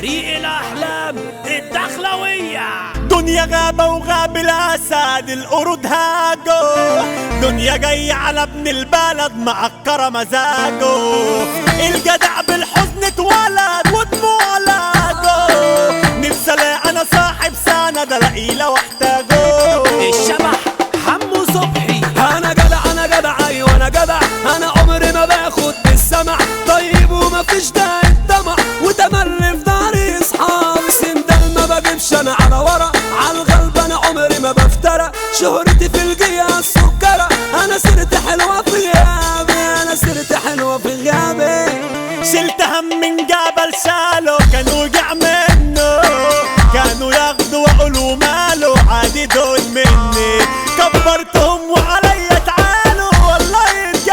فريق الأحلام الدخلوية دنيا غابة وغاب الأسد القرود هاجو دنيا جاية على ابن البلد معكرة مزاجه الجدع بالحزن اتولد ودموع لاجو نفسي الاقي انا صاحب سند الاقيه لو احتاجه الشبح حمو صبحي انا جدع انا جدع ايوه انا جدع انا عمري ما باخد بالسمع طيب وما فيش داعي الدمع وتملي في داري اصحابي سندال ما بجيبش انا على ورا على الغلب انا عمري ما بفترى شهرتي في الجيا السكرة انا سيرتي حلوة في غيابي انا سيرتي حلوة في غيابي شلت هم من جبل شالو كانوا وجع منه كانوا ياخدوا ويقولوا ماله عادي دول مني كبرتهم وعليا تعالوا والله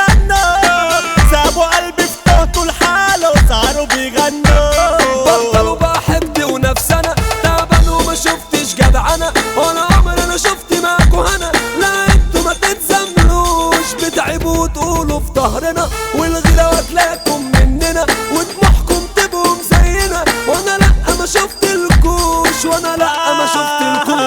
يتجنوا سابوا قلبي في تهته لحاله صاروا بيغنوا بطلوا بقى حقدي ونفسنا تعبان وما شفتش جدع انا ولا عمري انا شفت معاكوا هنا لا انتوا ما تتزملوش بتعبوا وتقولوا في ظهرنا والغيرة واكلاكم مننا وطموحكم تبقوا زينا وانا لا ما شفت الكوش وانا لا ما شفت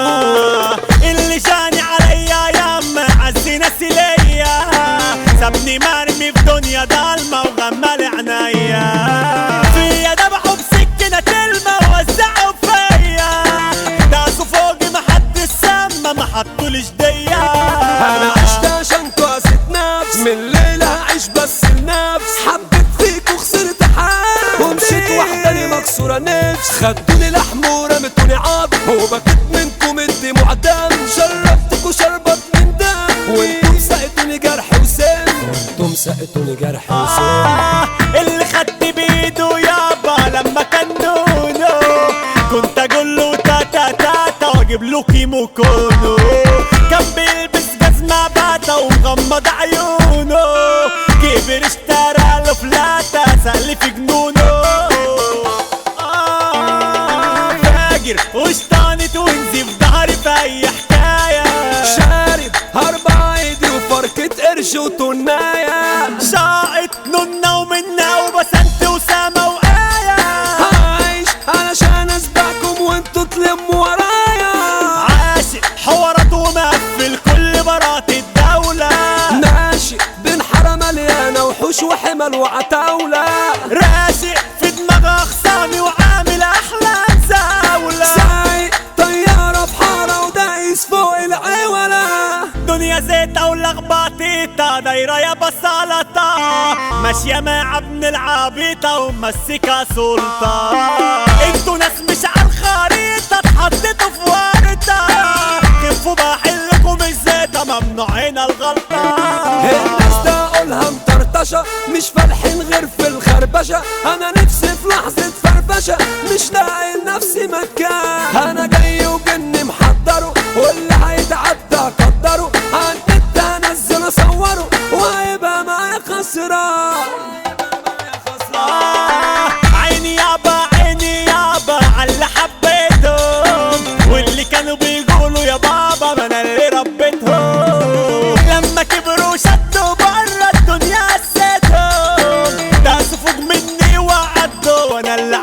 الكوش اللي جاني عليا ياما عز ناسي ليا سابني مرمي في دنيا ضلمة وغمال عنايا فيا دبحوا بسكينة تلمة ووزعوا فيا داسوا فوقي محدش سما ما حطوليش ديا انا عشت عشان قاسة نفس من ليلة هعيش بس النفس حبيت فيك وخسرت حال ومشيت وحداني مكسورة نفس خدوني لحم ورمتوني عظم وبكيت منكم الدموع دم شربتكوا شربت من دم وانتم سقتوني جرح وسم وانتم سقتوني جرح وسم آه، اللي خدت بيده يابا لما كان نونو كنت اقول له تاتا تاتا واجيب له كيمو كونو كان بيلبس جزمة باتا ومغمض عيونه كبر اشترى له فلاتة سأل في جنونه آه، فاجر وشطانت ونزي في ظهري في اي حكاية شارب اربع ايدي وفركة قرش وتناية شاقت ننا ومنا وبسنت وسما وآية عايش علشان اسبقكم وانتوا تلموا ورايا عاشق حوارات ومقفل كل برات الدولة ماشي بين حارة مليانة وحوش وحمل وعتاولة راشق في دماغ أخصامي وعامل أحلام زاولة سايق طيارة في حارة ودايس فوق العولة دنيا زيتة ولخبطيطة دايرة يا بسالطة ماشية مع ابن العبيطة ومسكة سلطة انتوا ناس مش على الخريطة اتحطيتوا في ورطة خفوا بحلكم الزيتة ممنوعين الغلطة الناس ده اقولها مطرطشة مش فالحين غير في الخربشة انا نفسي في لحظة فرفشة مش لاقي لنفسي مكان انا جاي وجني محضره واللي هيتعدى قدره عن النت هنزل اصوره وهيبقى معايا خسران آه، عيني يابا عيني يابا عاللي حبيتهم واللي كانوا بيقولوا يا بابا ما انا اللي ربيتهم لما كبروا شدوا برا الدنيا قسيتهم داسوا فوق مني وعدوا وانا اللي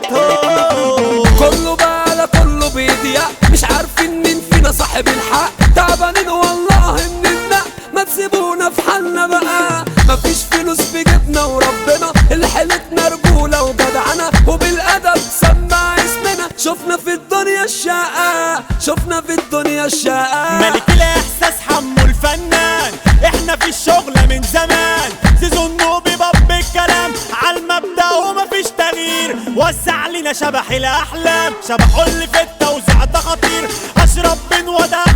علتهم كله بقى على كله بيضيع مش عارفين مين فينا صاحب الحق تعبانين والله مننا ما تسيبونا في حالنا بقى مفيش فلوس في جيبنا وربنا اللي حيلتنا رجولة وجدعنة وبالأدب سمع اسمنا شفنا في الدنيا الشقة شفنا في الدنيا الشقة ملك الاحساس حمو الفنان احنا في الشغل من زمان زيزو النوبي باب الكلام عالمبدا ومفيش تغيير وسع لنا شبح الاحلام شبح اللي في التوزيع ده خطير اشرب بن وده